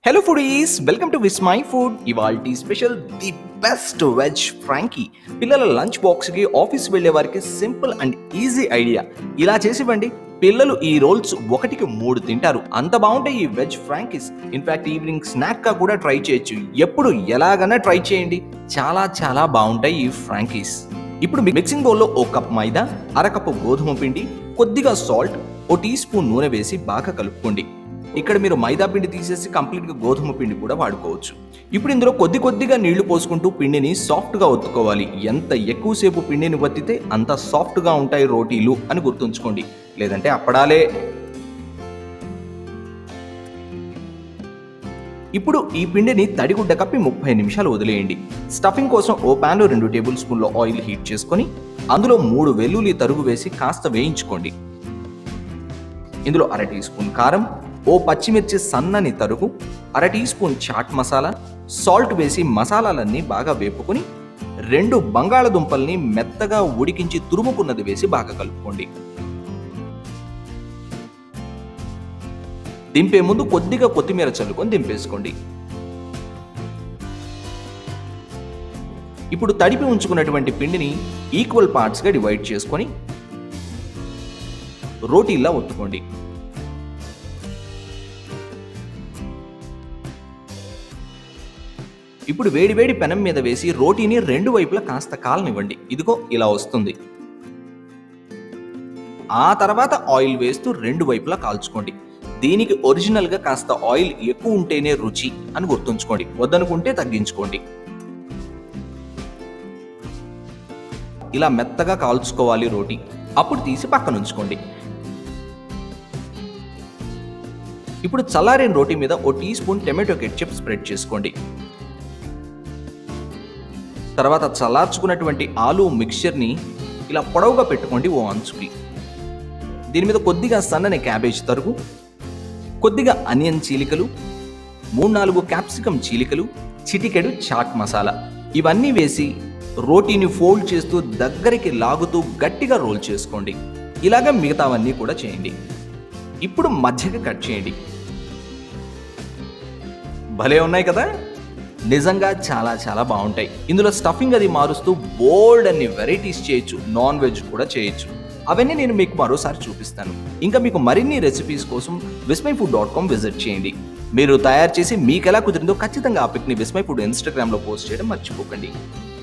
hello foodies welcome to Vismai మై ఫుడ్ ఇవాల్టి special the best veg frankie పిల్లల లంచ్ బాక్స్కి ఆఫీస్ వెళ్ళే వారికి సింపుల్ అండ్ ఈజీ ఐడియా ఇలా చేసివ్వండి పిల్లలు ఈ రోల్స్ ఒకటికి మూడు తింటారు అంత బాగుంటాయి ఈ veg frankies in fact evening snack గా కూడా ట్రై చేయొచ్చు ఎప్పుడు ఎలాగైనా ట్రై చేయండి చాలా చాలా బాగుంటాయి ఈ ఫ్రాంకీస్ ఇప్పుడు మిక్సింగ్ బౌల్లో ఓ కప్ మైదా అరకప్పు గోధుమ పిండి కొద్దిగా సాల్ట్ ఓ టీ స్పూన్ నూనె వేసి బాగా కలుపుకోండి ఇక్కడ మీరు మైదా పిండి తీసేసి కంప్లీట్గా గోధుమ పిండి కూడా వాడుకోవచ్చు ఇప్పుడు ఇందులో కొద్ది కొద్దిగా నీళ్లు పోసుకుంటూ పిండిని సాఫ్ట్గా ఒత్తుకోవాలి ఎంత ఎక్కువసేపు పిండిని వత్తితే అంత సాఫ్ట్గా ఉంటాయి రోటీలు అని గుర్తుంచుకోండి లేదంటే అప్పడాలే ఇప్పుడు ఈ పిండిని తడిగుడ్డ కప్పి ముప్పై నిమిషాలు వదిలేయండి స్టఫింగ్ కోసం ఓ ప్యాన్లో రెండు టేబుల్ స్పూన్ల ఆయిల్ హీట్ చేసుకొని అందులో మూడు వెల్లుల్లి తరుగు వేసి కాస్త వేయించుకోండి ఇందులో అర టీ స్పూన్ కారం ఓ పచ్చిమిర్చి సన్నని తరుగు అర teaspoon chaat masala salt వేసి మసాలాలన్నీ బాగా వేపుకొని రెండు బంగాళదుంపల్ని మెత్తగా ఉడికించి తురుముకున్నది వేసి బాగా కలుపుకోండి దింపే ముందు కొద్దిగా కొత్తిమీర చల్లుకొని దింపేసుకోండి ఇప్పుడు తడిపి ఉంచుకున్నటువంటి పిండిని ఈక్వల్ పార్ట్స్గా డివైడ్ చేసుకొని రోటీలా ఒత్తుకోండి ఇప్పుడు వేడివేడి పెనం మీద వేసి రోటీని రెండు వైపులా కాస్త కాలనివ్వండి ఇదిగో ఇలా వస్తుంది ఆ తర్వాత ఆయిల్ వేస్తూ రెండు వైపులా కాల్చుకోండి దీనికి ఒరిజినల్గా కాస్త ఆయిల్ ఎక్కువ ఉంటేనే రుచి అని గుర్తుంచుకోండి వద్దనుకుంటే తగ్గించుకోండి ఇలా మెత్తగా కాల్చుకోవాలి రోటీ అప్పుడు తీసి పక్కన ఉంచుకోండి ఇప్పుడు చల్లారిన రోటీ మీద ఓ teaspoon tomato ketchup spread చేసుకోండి తర్వాత చల్లార్చుకున్నటువంటి ఆలు మిక్చర్ని ఇలా పొడవుగా పెట్టుకోండి ఓ అంచుకి దీని మీద కొద్దిగా సన్నని క్యాబేజ్ తరుగు కొద్దిగా అనియన్ చీలికలు మూడు నాలుగు క్యాప్సికమ్ చీలికలు చిటికెడు చాట్ మసాలా ఇవన్నీ వేసి రోటీని ఫోల్డ్ చేస్తూ దగ్గరికి లాగుతూ గట్టిగా రోల్ చేసుకోండి ఇలాగ మిగతావన్నీ కూడా చేయండి ఇప్పుడు మధ్యకి కట్ చేయండి భలే ఉన్నాయి కదా నిజంగా చాలా చాలా బాగుంటాయి ఇందులో స్టఫింగ్ అది మారుస్తూ బోల్డ్ అన్ని వెరైటీస్ చేయొచ్చు నాన్ వెజ్ కూడా చేయొచ్చు అవన్నీ నేను మీకు మరోసారి చూపిస్తాను ఇంకా మీకు మరిన్ని రెసిపీస్ కోసం Vismai food dot com visit చేయండి మీరు తయారు చేసి మీకు ఎలా కుదిరిందో ఖచ్చితంగా ఆ పిక్ని విస్మై ఫుడ్ ఇన్స్టాగ్రామ్లో పోస్ట్ చేయడం మర్చిపోకండి